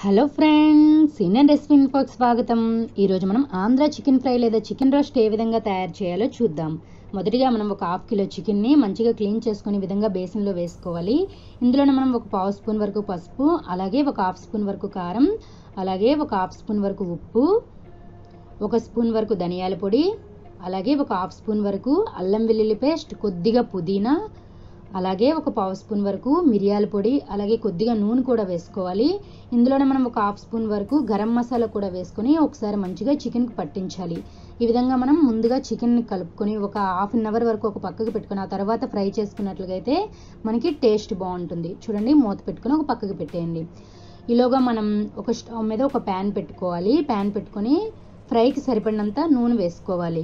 hello friends Indian recipe ఇన్ఫోకి స్వాగతం ఈరోజు మనం ఆంధ్ర చికెన్ ఫ్రై లేదా చికెన్ రోస్ట్ ఏ విధంగా తయారు చేయాలో చూద్దాం మొదటిగా మనం ఒక హాఫ్ కిలో చికెన్ని మంచిగా క్లీన్ చేసుకుని ఈ విధంగా బేసిన్లో వేసుకోవాలి ఇందులోనే మనం ఒక పావు స్పూన్ వరకు పసుపు అలాగే ఒక హాఫ్ స్పూన్ వరకు కారం అలాగే ఒక హాఫ్ స్పూన్ వరకు ఉప్పు ఒక స్పూన్ వరకు ధనియాల పొడి అలాగే ఒక హాఫ్ స్పూన్ వరకు అల్లం వెల్లుల్లి పేస్ట్ కొద్దిగా పుదీనా అలాగే ఒక పావు స్పూన్ వరకు మిరియాల పొడి అలాగే కొద్దిగా నూనె కూడా వేసుకోవాలి ఇందులోనే మనం ఒక హాఫ్ స్పూన్ వరకు గరం మసాలా కూడా వేసుకొని ఒకసారి మంచిగా చికెన్కి పట్టించాలి ఈ విధంగా మనం ముందుగా చికెన్ని కలుపుకొని ఒక హాఫ్ అన్ అవర్ వరకు ఒక పక్కకు పెట్టుకొని ఆ తర్వాత ఫ్రై చేసుకున్నట్లయితే మనకి టేస్ట్ బాగుంటుంది చూడండి మూత పెట్టుకొని ఒక పక్కకు పెట్టేయండి ఈలోగా మనం ఒక స్టవ్ మీద ఒక ప్యాన్ పెట్టుకోవాలి ప్యాన్ పెట్టుకొని ఫ్రైకి సరిపడినంత నూనె వేసుకోవాలి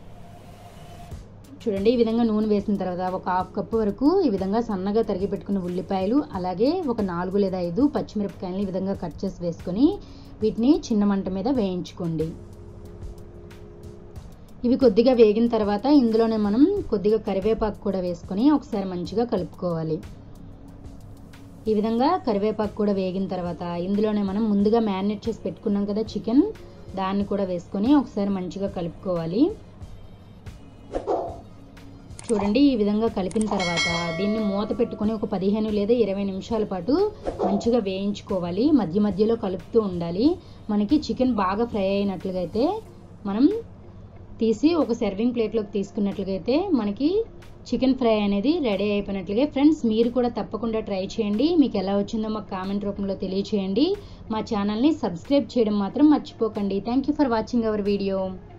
చూడండి ఈ విధంగా నూనె వేసిన తర్వాత ఒక హాఫ్ కప్పు వరకు ఈ విధంగా సన్నగా తరిగి పెట్టుకున్న ఉల్లిపాయలు అలాగే ఒక నాలుగు లేదా ఐదు పచ్చిమిరపకాయలు ఈ విధంగా కట్ చేసి వేసుకొని వీటిని చిన్న మంట మీద వేయించుకోండి ఇవి కొద్దిగా వేగిన తర్వాత ఇందులోనే మనం కొద్దిగా కరివేపాకు కూడా వేసుకొని ఒకసారి మంచిగా కలుపుకోవాలి ఈ విధంగా కరివేపాకు కూడా వేగిన తర్వాత ఇందులోనే మనం ముందుగా మ్యారినేట్ చేసి పెట్టుకున్నాం కదా చికెన్ దాన్ని కూడా వేసుకొని ఒకసారి మంచిగా కలుపుకోవాలి చూడండి ఈ విధంగా కలిపిన తర్వాత దీన్ని మూత పెట్టుకొని ఒక పదిహేను లేదా ఇరవై నిమిషాల పాటు మంచిగా వేయించుకోవాలి మధ్య మధ్యలో కలుపుతూ ఉండాలి మనకి చికెన్ బాగా ఫ్రై అయినట్లుగా అయితే మనం తీసి ఒక సర్వింగ్ ప్లేట్లోకి తీసుకున్నట్లుగా అయితే మనకి చికెన్ ఫ్రై అనేది రెడీ అయిపోయినట్లుగా ఫ్రెండ్స్ మీరు కూడా తప్పకుండా ట్రై చేయండి మీకు ఎలా వచ్చిందో మాకు కామెంట్ రూపంలో తెలియచేయండి మా ఛానల్ని సబ్స్క్రైబ్ చేయడం మాత్రం మర్చిపోకండి thank you for watching our video